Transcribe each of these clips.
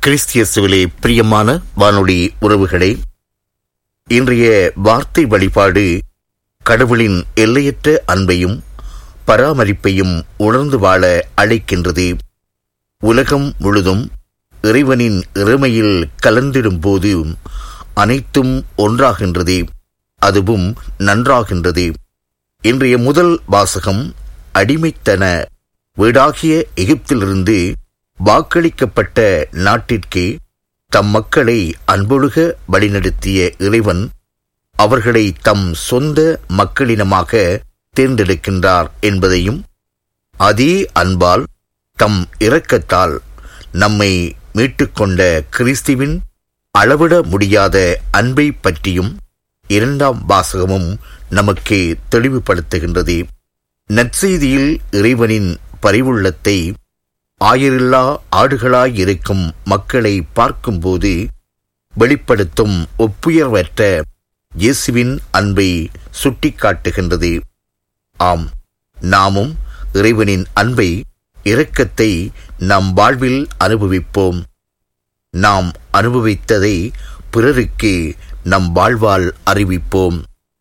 கிறிஸ்தியசுவிலே பிரியமான வானொலி உறவுகளே இன்றைய வார்த்தை வழிபாடு கடவுளின் எல்லையற்ற அன்பையும் பராமரிப்பையும் உணர்ந்து வாழ அழைக்கின்றது உலகம் முழுதும் இறைவனின் இறைமையில் கலந்திடும் போது அனைத்தும் ஒன்றாகின்றது அதுவும் நன்றாகின்றது இன்றைய முதல் வாசகம் அடிமைத்தன வீடாகிய எகிப்திலிருந்து வாக்களிக்கப்பட்ட நாட்டிற்கே தம் மக்களை அன்பொழுக வழிநடத்திய இறைவன் அவர்களை தம் சொந்த மக்களினமாக தேர்ந்தெடுக்கின்றார் என்பதையும் அதே அன்பால் தம் இரக்கத்தால் நம்மை மீட்டுக்கொண்ட கிறிஸ்துவின் அளவிட முடியாத அன்பை பற்றியும் இரண்டாம் வாசகமும் நமக்கு தெளிவுபடுத்துகின்றது நற்செய்தியில் இறைவனின் பரிவுள்ளத்தை ஆயிரில்லா ஆடுகளாயிருக்கும் மக்களை பார்க்கும்போது வெளிப்படுத்தும் ஒப்புயர்வற்ற இயேசுவின் அன்பை சுட்டிக்காட்டுகின்றது ஆம் நாமும் இறைவனின் அன்பை இரக்கத்தை நம் வாழ்வில் அனுபவிப்போம் நாம் அனுபவித்ததை பிறருக்கு நம் வாழ்வால் அறிவிப்போம்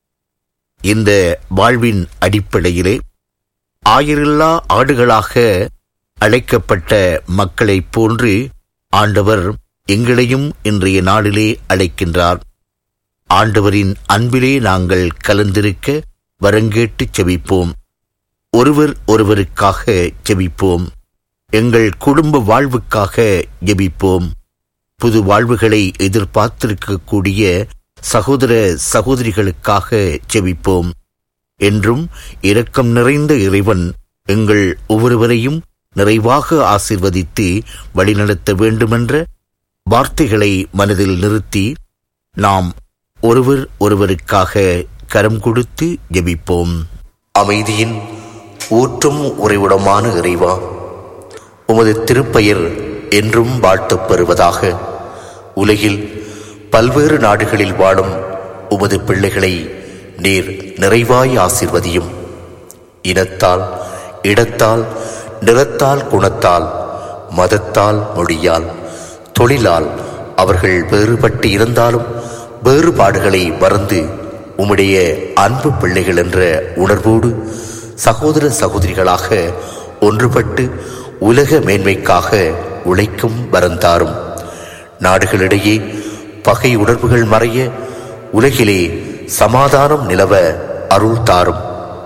இந்த வாழ்வின் அடிப்படையிலே ஆயிரில்லா ஆடுகளாக அழைக்கப்பட்ட மக்களைப் போன்று ஆண்டவர் எங்களையும் இன்றைய நாளிலே அழைக்கின்றார் ஆண்டவரின் அன்பிலே நாங்கள் கலந்திருக்க வரங்கேட்டு செபிப்போம் ஒருவர் ஒருவருக்காக ஜெபிப்போம் எங்கள் குடும்ப வாழ்வுக்காக ஜெபிப்போம் புது வாழ்வுகளை எதிர்பார்த்திருக்கக்கூடிய சகோதர சகோதரிகளுக்காக ஜெபிப்போம் என்றும் இரக்கம் நிறைந்த இறைவன் எங்கள் ஒவ்வொருவரையும் நிறைவாக ஆசிர்வதித்து வழிநடத்த வேண்டுமென்ற வார்த்தைகளை மனதில் நிறுத்தி நாம் ஒருவர் ஒருவருக்காக கரம் கொடுத்து ஜெபிப்போம் அமைதியின் ஊற்றும் உறைவிடமான இறைவா உமது திருப்பெயர் என்றும் வாழ்த்தப் பெறுவதாக உலகில் பல்வேறு நாடுகளில் வாழும் உமது பிள்ளைகளை நீர் நிறைவாய் ஆசிர்வதியும் இனத்தால் இடத்தால் நிறத்தால் குணத்தால் மதத்தால் மொழியால் தொழிலால் அவர்கள் வேறுபட்டு இருந்தாலும் வேறுபாடுகளை மறந்து உம்முடைய அன்பு பிள்ளைகள் என்ற உணர்வோடு சகோதர சகோதரிகளாக ஒன்றுபட்டு உலக மேன்மைக்காக உழைக்கும் வரந்தாரும் நாடுகளிடையே பகை உணர்வுகள் மறைய உலகிலே சமாதானம் நிலவ அருள் தாரும்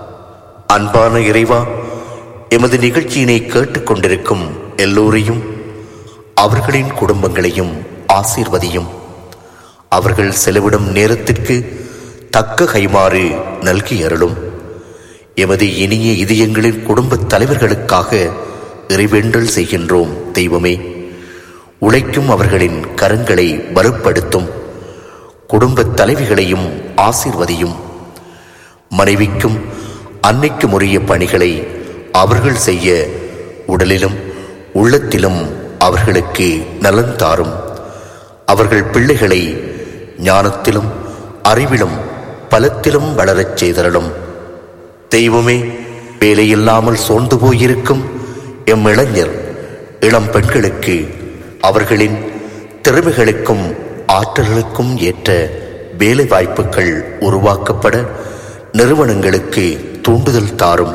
அன்பான இறைவா எமது நிகழ்ச்சியினை கேட்டுக்கொண்டிருக்கும் எல்லோரையும் அவர்களின் குடும்பங்களையும் ஆசீர்வதியும் அவர்கள் செலவிடும் நேரத்திற்கு தக்க கைமாறு நல்கி அருளும் எமது இனிய இதயங்களின் குடும்பத் தலைவர்களுக்காக இறைவேண்டல் செய்கின்றோம் தெய்வமே உழைக்கும் அவர்களின் கரங்களை வலுப்படுத்தும் குடும்பத் தலைவிகளையும் ஆசீர்வதியும் மனைவிக்கும் அன்னைக்கும் உரிய பணிகளை அவர்கள் செய்ய உடலிலும் உள்ளத்திலும் அவர்களுக்கு நலன் தாரும் அவர்கள் பிள்ளைகளை ஞானத்திலும் அறிவிலும் பலத்திலும் வளரச் செய்தரலும் தெய்வமே வேலையில்லாமல் சோர்ந்து போயிருக்கும் எம் இளைஞர் இளம் பெண்களுக்கு அவர்களின் திறமைகளுக்கும் ஆற்றல்களுக்கும் ஏற்ற வேலை வாய்ப்புகள் உருவாக்கப்பட நிறுவனங்களுக்கு தூண்டுதல் தாரும்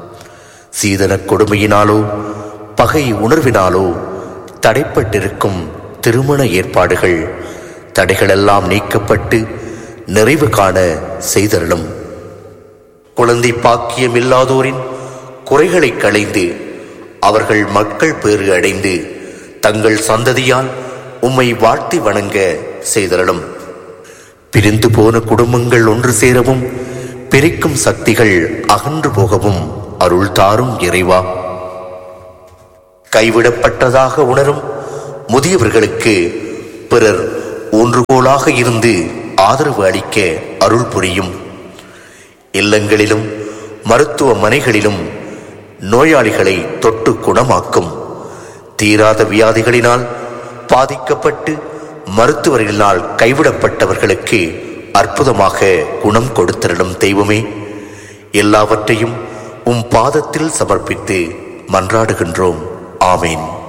சீதன கொடுமையினாலோ பகை உணர்வினாலோ தடைப்பட்டிருக்கும் திருமண ஏற்பாடுகள் தடைகளெல்லாம் நீக்கப்பட்டு நிறைவு காண செய்தருளும் குழந்தை பாக்கியம் இல்லாதோரின் குறைகளை களைந்து அவர்கள் மக்கள் பேறு அடைந்து தங்கள் சந்ததியால் உம்மை வாழ்த்தி வணங்க செய்தருளும் பிரிந்து போன குடும்பங்கள் ஒன்று சேரவும் பிரிக்கும் சக்திகள் அகன்று போகவும் அருள் தாரும் இறைவா கைவிடப்பட்டதாக உணரும் முதியவர்களுக்கு பிறர் ஊன்றுகோலாக இருந்து ஆதரவு அளிக்க அருள் புரியும் இல்லங்களிலும் மருத்துவமனைகளிலும் நோயாளிகளை தொட்டு குணமாக்கும் தீராத வியாதிகளினால் பாதிக்கப்பட்டு மருத்துவர்களினால் கைவிடப்பட்டவர்களுக்கு அற்புதமாக குணம் கொடுத்திருடும் தெய்வமே எல்லாவற்றையும் உம் பாதத்தில் சமர்ப்பித்து மன்றாடுகின்றோம் ஆமேன்